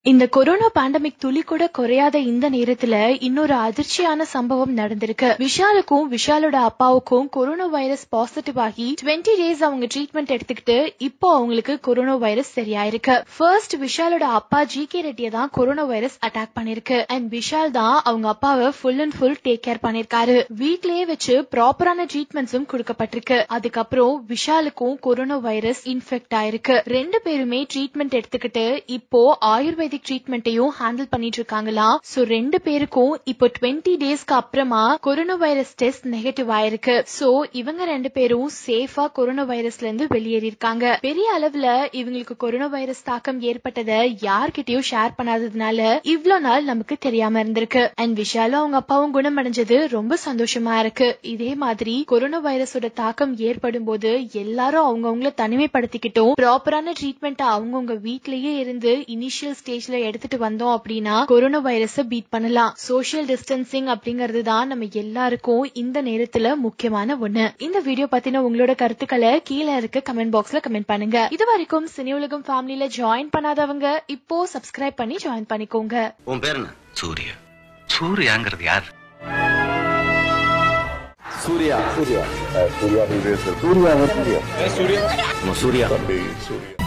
இந்த corona pandemic துளி கூட குறையாத இந்த நேரத்துல இன்னொரு அதிர்ச்சியான சம்பவம் நடந்திருக்கு விஷாலுக்கும் விஷாலோட அப்பாவுக்கும் கொரோனா வைரஸ் பாசிட்டிவ் ஆகி டுவெண்ட்டி டேஸ் அவங்க ட்ரீட்மெண்ட் எடுத்துக்கிட்டு இப்போ அவங்களுக்கு கொரோனா வைரஸ் சரியாயிருக்கு ஃபர்ஸ்ட் விஷாலோட அப்பா ஜி கே ரெட்டியை தான் கொரோனா வைரஸ் அட்டாக் பண்ணிருக்கு அண்ட் விஷால் தான் அவங்க அப்பாவை full and full take care பண்ணிருக்காரு வீட்லயே வச்சு ப்ராப்பரான ட்ரீட்மெண்ட்ஸும் கொடுக்கப்பட்டிருக்கு அதுக்கப்புறம் விஷாலுக்கும் கொரோனா வைரஸ் இன்ஃபெக்ட் ஆயிருக்கு ரெண்டு பேருமே ட்ரீட்மெண்ட் எடுத்துக்கிட்டு இப்போ ஆயுர்வேதிக் ட்ரீட்மெண்ட்டையும் ஹேண்டில் பண்ணிட்டு இருக்காங்களா சோ ரெண்டு பேருக்கும் இப்போ டுவெண்ட்டி டேஸ்க்கு அப்புறமா கொரோனா வைரஸ் டெஸ்ட் நெகட்டிவ் ஆயிருக்கு சோ இவங்க ரெண்டு பேரும் சேஃபா கொரோனா வைரஸ்ல இருந்து வெளியேறி இருக்காங்க பெரிய அளவுல இவங்களுக்கு கொரோனா வைரஸ் தாக்கம் ஏற்பட்டதை யார்கிட்டயும் ஷேர் பண்ணாததுனால இவ்ளோ நாள் நமக்கு தெரியாம இருந்திருக்கு அண்ட் விஷாலும் அவங்க அப்பாவும் குணமடைஞ்சது ரொம்ப சந்தோஷமா இருக்கு இதே மாதிரி கொரோனா வைரஸோட தாக்கம் ஏற்படும் போது எல்லாரும் அவங்கவுங்கள தனிமைப்படுத்திக்கிட்டும் ப்ராப்பரான ட்ரீட்மெண்ட் அவங்கவுங்க வீட்லயே இருந்து இனிஷியல் ஸ்டேஜ்ல எடுத்துட்டு வந்தோம் அப்படின்னா கொரோனா வைரஸ பீட் பண்ணலாம் சோஷியல் டிஸ்டன்சிங் அப்படிங்கிறது தான் நம்ம எல்லாருக்கும் இந்த நேரத்துல முக்கியமான ஒண்ணு இந்த வீடியோ பத்தின உங்களோட கருத்துக்களை கீழே இருக்க கமெண்ட் பாக்ஸ்ல கமெண்ட் பண்ணுங்க இது வரைக்கும் சினி உலகம் ஃபேமிலில ஜாயின் பண்ணாதவங்க இப்போ சப்ஸ்கிரைப் பண்ணி ஜாயின் பண்ணிக்கோங்க உன் பேர் என்ன சூர்யா சூர்யாங்கிறது யார் சூர்யா சூர்யா சூர்யா சூர்யா சூர்யா நம்ம சூர்யா தம்பி சூர்யா